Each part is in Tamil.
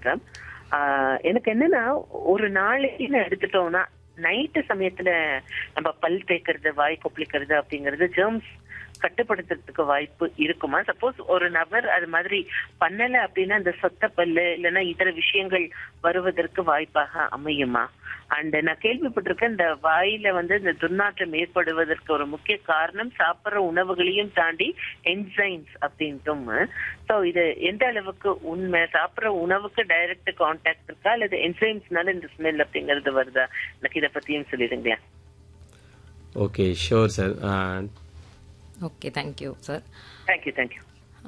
டாக்டர் ஆஹ் எனக்கு என்னன்னா ஒரு நாளைக்கு எடுத்துட்டோம்னா நைட்டு சமயத்துல நம்ம பல் தேய்க்கிறது வாய் கொப்பளிக்கிறது அப்படிங்கிறது ஜெர்ம்ஸ் கட்டுப்படுத்துறதுக்கு வாய்ப்பு இருக்குமா சப்போஸ் ஒரு நபர் அது மாதிரி பண்ணல அப்படின்னா அந்த சொத்த பல்லு இல்லைன்னா இதர விஷயங்கள் வருவதற்கு வாய்ப்பாக அமையுமா அண்ட் நான் கேள்விப்பட்டிருக்கேன் இந்த வாயில வந்து இந்த துர்நாற்றம் ஏற்படுவதற்கு ஒரு முக்கிய காரணம் சாப்பிடுற உணவுகளையும் தாண்டி என்சைம்ஸ் அப்படின்ட்டும் சோ இது எந்த அளவுக்கு உண்மை சாப்பிடுற உணவுக்கு டைரக்ட் கான்டாக்ட் இருக்கா அல்லது என்சைம்ஸ்னால இந்த ஸ்மெல் அப்படிங்கிறது வருதா எனக்கு இதை பத்தியும் சொல்லிடுங்களேன் okay sure sir okay thank you sir thank you thank you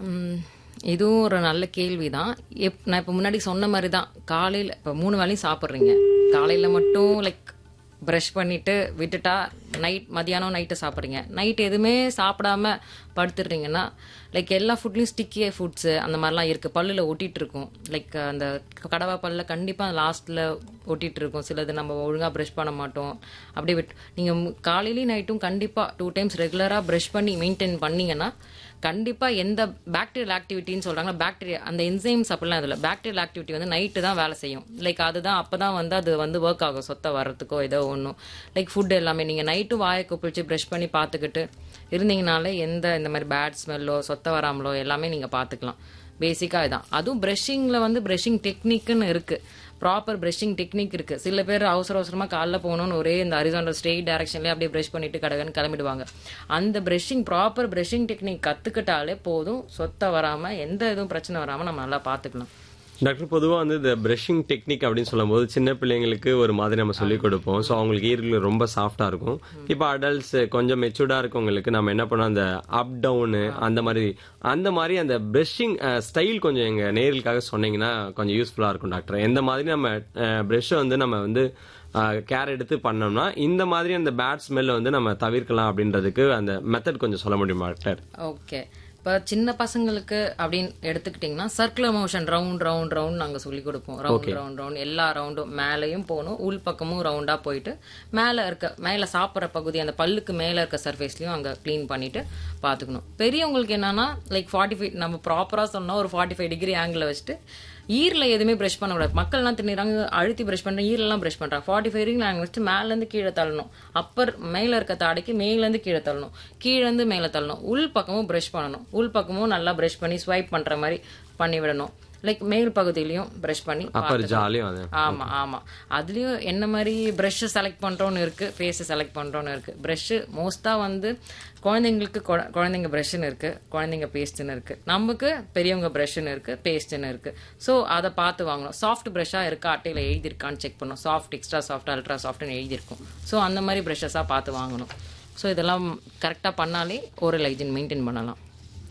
இதுவும் ஒரு நல்ல கேள்வி தான் எப் நான் இப்போ முன்னாடி சொன்ன மாதிரி தான் காலையில் இப்போ மூணு வேளையும் சாப்பிட்றீங்க காலையில் மட்டும் லைக் ப்ரஷ் பண்ணிட்டு விட்டுட்டா நைட் மதியானம் நைட்டு சாப்பிட்றீங்க நைட் எதுவுமே சாப்பிடாம படுத்துடுறீங்கன்னா லைக் எல்லா ஃபுட்லேயும் ஸ்டிக்கிய ஃபுட்ஸு அந்த மாதிரிலாம் இருக்குது பல்லில் ஒட்டிட்டு இருக்கும் லைக் அந்த கடவா பல்லில் கண்டிப்பாக லாஸ்ட்டில் ஒட்டிட்டு இருக்கும் சிலது நம்ம ஒழுங்காக ப்ரஷ் பண்ண மாட்டோம் அப்படியே விட்டு நீங்கள் காலையிலையும் நைட்டும் கண்டிப்பாக டூ டைம்ஸ் ரெகுலராக ப்ரஷ் பண்ணி மெயின்டைன் பண்ணீங்கன்னா கண்டிப்பாக எந்த பாக்டீரியல் ஆக்டிவிட்டின்னு சொல்கிறாங்களா பாக்டீரியா அந்த என்சைம்ஸ் அப்படிலாம் இதில் பாக்டீரியல் ஆக்டிவிட்டி வந்து நைட்டு தான் வேலை செய்யும் லைக் அதுதான் அப்போ தான் வந்து அது வந்து ஒர்க் ஆகும் சொத்தை வர்றதுக்கோ ஏதோ ஒன்றும் லைக் ஃபுட் எல்லாமே நீங்கள் நைட்டும் வாயை குப்பிளிச்சு ப்ரஷ் பண்ணி பார்த்துக்கிட்டு இருந்தீங்கனாலே எந்த இந்த மாதிரி பேட் ஸ்மெல்லோ சொத்தை வராமலோ எல்லாமே நீங்கள் பார்த்துக்கலாம் பேசிக்காக இதான் அதுவும் ப்ரஷிங்கில் வந்து ப்ரஷிங் டெக்னிக்குன்னு இருக்குது ப்ராப்பர் ப்ரஷிங் டெக்னிக் இருக்கு சில பேர் அவசர அவசரமா காலைல போகணும்னு ஒரே இந்த ஹரிசாண்டல் ஸ்ட்ரெயிட் டைரக்ஷன்லேயே அப்படியே ப்ரஷ் பண்ணிட்டு கடகன்னு கிளம்பிடுவாங்க அந்த ப்ரஷிங் ப்ராப்பர் ப்ரஷிங் டெக்னிக் கத்துக்கிட்டாலே போதும் சொத்தை வராம எந்த இதுவும் பிரச்சனை வராம நம்ம நல்லா பாத்துக்கலாம் டாக்டர் பொதுவாக வந்து இந்த ப்ரஷிங் டெக்னிக் அப்படின்னு சொல்லும்போது சின்ன பிள்ளைங்களுக்கு ஒரு மாதிரி நம்ம சொல்லிக் கொடுப்போம் ஸோ அவங்களுக்கு ஈரல் ரொம்ப சாஃப்டாக இருக்கும் இப்போ அடல்ட்ஸ் கொஞ்சம் மெச்சூர்டாக இருக்கவங்களுக்கு நம்ம என்ன பண்ணோம் அந்த அப் டவுனு அந்த மாதிரி அந்த மாதிரி அந்த ப்ரஷிங் ஸ்டைல் கொஞ்சம் எங்கள் நேர்களுக்காக சொன்னீங்கன்னா கொஞ்சம் யூஸ்ஃபுல்லாக இருக்கும் டாக்டர் எந்த மாதிரி நம்ம ப்ரஷ்ஷை வந்து நம்ம வந்து கேர் எடுத்து பண்ணோம்னா இந்த மாதிரி அந்த பேட் ஸ்மெல்லை வந்து நம்ம தவிர்க்கலாம் அப்படின்றதுக்கு அந்த மெத்தட் கொஞ்சம் சொல்ல முடியுமா டாக்டர் ஓகே இப்போ சின்ன பசங்களுக்கு அப்படின்னு எடுத்துக்கிட்டிங்கன்னா circular motion round round round நாங்கள் சொல்லி கொடுப்போம் ரவுண்ட் ரவுண்ட் ரவுண்ட் எல்லா ரவுண்டும் மேலேயும் போகணும் உள் பக்கமும் ரவுண்டாக போயிட்டு மேலே இருக்க மேலே சாப்பிட்ற பகுதி அந்த பல்லுக்கு மேலே இருக்க சர்ஃபேஸ்லையும் அங்கே க்ளீன் பண்ணிட்டு பார்த்துக்கணும் பெரியவங்களுக்கு என்னன்னா லைக் ஃபார்ட்டி ஃபைவ் நம்ம ப்ராப்பராக சொன்னால் ஒரு ஃபார்ட்டி ஃபைவ் டிகிரி ஆங்கிளில் வச்சுட்டு ஈரில் எதுவுமே ப்ரஷ் பண்ணக்கூடாது மக்கள்லாம் திணிறாங்க அழுத்தி ப்ரஷ் பண்ணுறாங்க ஈரெல்லாம் ப்ரஷ் பண்ணுறாங்க ஃபார்ட்டி ஃபைவ் டிகிரி நாங்கள் வச்சுட்டு மேலேருந்து கீழே தள்ளணும் அப்பர் மேலே இருக்க தாடைக்கு மேலேருந்து கீழே தள்ளணும் கீழேருந்து மேலே தள்ளணும் உள் பக்கமும் ப்ரஷ் பண்ணணும் உள் பக்கமும் நல்லா ப்ரஷ் பண்ணி ஸ்வைப் பண்ணுற மாதிரி பண்ணி விடணும் லைக் மேல் பகுதியிலையும் ப்ரஷ் பண்ணி அப்பர் ஜாலியும் அது ஆமா ஆமா அதுலயும் என்ன மாதிரி ப்ரஷ் செலக்ட் பண்றோம்னு இருக்கு ஃபேஸ் செலக்ட் பண்றோம்னு இருக்கு ப்ரஷ் மோஸ்டா வந்து குழந்தைங்களுக்கு குழ- குழந்தைங்க ப்ரஷ்னு இருக்கு குழந்தைங்க பேஸ்ட்னு இருக்கு நமக்கு பெரியவங்க ப்ரஷ்னு இருக்கு பேஸ்ட்னு இருக்கு ஸோ அதை பார்த்து வாங்கணும் சாஃப்ட் ப்ரஷ்ஷா இருக்கா அட்டையில எழுதியிருக்கான்னு செக் பண்ணணும் சாஃப்ட் எக்ஸ்ட்ரா சாஃப்ட் அல்ட்ரா சாஃப்ட்னு எழுதியிருக்கும் ஸோ அந்த மாதிரி ப்ரஷஸாக பார்த்து வாங்கணும் ஸோ இதெல்லாம் கரெக்டாக பண்ணாலே ஓரல் ஹைஜின் மெயின்டைன் பண்ணலாம்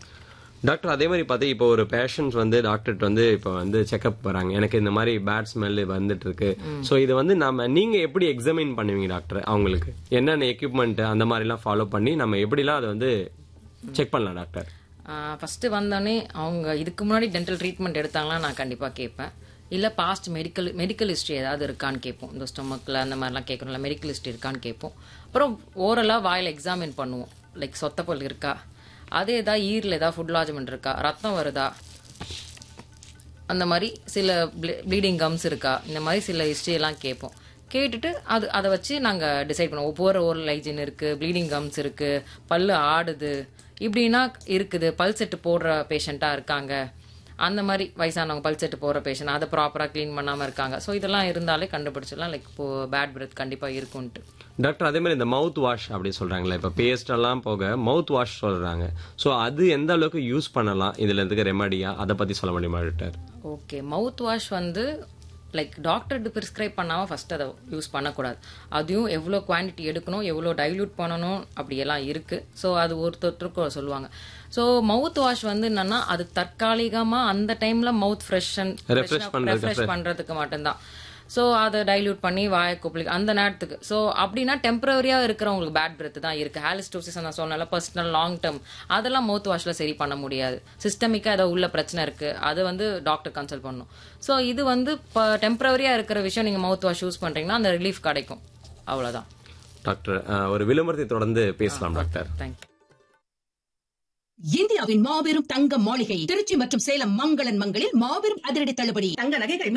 டாக்டர் அதே மாதிரி பார்த்தா இப்போ ஒரு பேஷண்ட் வந்து டாக்டர்கிட்ட வந்து இப்போ வந்து செக்அப் வராங்க எனக்கு இந்த மாதிரி பேட் ஸ்மெல் வந்துட்டு இருக்கு ஸோ இது வந்து நம்ம நீங்க எப்படி எக்ஸாமின் பண்ணுவீங்க டாக்டர் அவங்களுக்கு என்னென்ன எக்யூப்மெண்ட் அந்த மாதிரிலாம் ஃபாலோ பண்ணி நம்ம எப்படிலாம் அதை வந்து செக் பண்ணலாம் டாக்டர் ஃபஸ்ட்டு வந்தோடனே அவங்க இதுக்கு முன்னாடி டென்டல் ட்ரீட்மெண்ட் எடுத்தாங்களா நான் கண்டிப்பாக கேட்பேன் இல்லை பாஸ்ட் மெடிக்கல் மெடிக்கல் ஹிஸ்ட்ரி ஏதாவது இருக்கான்னு கேட்போம் இந்த ஸ்டொமக்கில் அந்த மாதிரிலாம் கேட்கணும்ல மெடிக்கல் ஹிஸ்ட்ரி இருக்கான்னு கேட்போம் அப்புறம் ஓரலாக வாயில் எக்ஸாமின் பண்ணுவோம் லைக் சொத்தப்பல் இருக்கா அது ஏதாவது ஈரில் ஏதாவது ஃபுட் லாஜ்மெண்ட் இருக்கா ரத்தம் வருதா அந்த மாதிரி சில ப்ளீடிங் கம்ஸ் இருக்கா இந்த மாதிரி சில history எல்லாம் கேட்போம் கேட்டுட்டு அது அதை வச்சு நாங்கள் டிசைட் பண்ணுவோம் ஒவ்வொரு ஓரல் ஹைஜின் இருக்குது ப்ளீடிங் கம்ஸ் இருக்குது பல்லு ஆடுது இப்படின்னா இருக்குது பல் செட்டு போடுற பேஷண்ட்டாக இருக்காங்க அந்த மாதிரி வயசானவங்க பல் செட்டு போகிற பேஷண்ட் அதை ப்ராப்பராக க்ளீன் பண்ணாமல் இருக்காங்க ஸோ இதெல்லாம் இருந்தாலே கண்டுபிடிச்சிடலாம் லைக் இப்போ பேட் பிரெத் கண்டிப்பாக இருக்கும்ன்ட்டு டாக்டர் அதே மாதிரி இந்த மவுத் வாஷ் அப்படி சொல்றாங்களே இப்போ பேஸ்ட் எல்லாம் போக மவுத் வாஷ் சொல்றாங்க ஸோ அது எந்த அளவுக்கு யூஸ் பண்ணலாம் இதுல இருக்க ரெமடியா அதை பத்தி சொல்ல முடியுமா டாக்டர் ஓகே மவுத் வாஷ் வந்து லைக் டாக்டர் ப்ரிஸ்கிரைப் பண்ணாமல் ஃபஸ்ட் அதை யூஸ் பண்ணக்கூடாது அதையும் எவ்வளோ குவான்டிட்டி எடுக்கணும் எவ்வளோ டைல்யூட் பண்ணணும் அப்படியெல்லாம் இருக்குது ஸோ அது ஒருத்தருக்கு சொல்லுவாங்க ஸோ மவுத் வாஷ் வந்து என்னன்னா அது தற்காலிகமாக அந்த டைமில் மவுத் ஃப்ரெஷன் Refresh பண்றதுக்கு ரெஃப்ரெஷ் பண்ணுறதுக்கு மட்டும்தான் ஸோ அதை டைல்யூட் பண்ணி வாயை குப்பிளிக்கு அந்த நேரத்துக்கு ஸோ அப்படின்னா டெம்பரரியாக இருக்கிறவங்களுக்கு பேட் பிரெத் தான் இருக்குது ஹாலிஸ்டோசிஸ் நான் சொன்னால பர்சனல் லாங் டேர்ம் அதெல்லாம் மவுத் வாஷில் சரி பண்ண முடியாது சிஸ்டமிக்காக ஏதோ உள்ள பிரச்சனை இருக்குது அது வந்து டாக்டர் கன்சல்ட் பண்ணணும் ஸோ இது வந்து இப்போ டெம்பரரியாக இருக்கிற விஷயம் நீங்கள் மவுத் வாஷ் யூஸ் பண்ணுறீங்கன்னா அந்த ரிலீஃப் கிடைக்கும் அவ்வளோதான் டாக்டர் அஹ், ஒரு விளம்பரத்தை தொடர்ந்து பேசலாம் டாக்டர் தேங்க்யூ இந்தியாவின் மாபெரும் தங்க மாளிகை திருச்சி மற்றும் சேலம் மங்களன் மங்களில் மாபெரும் அதிரடி தள்ளுபடி தங்க நகைகள்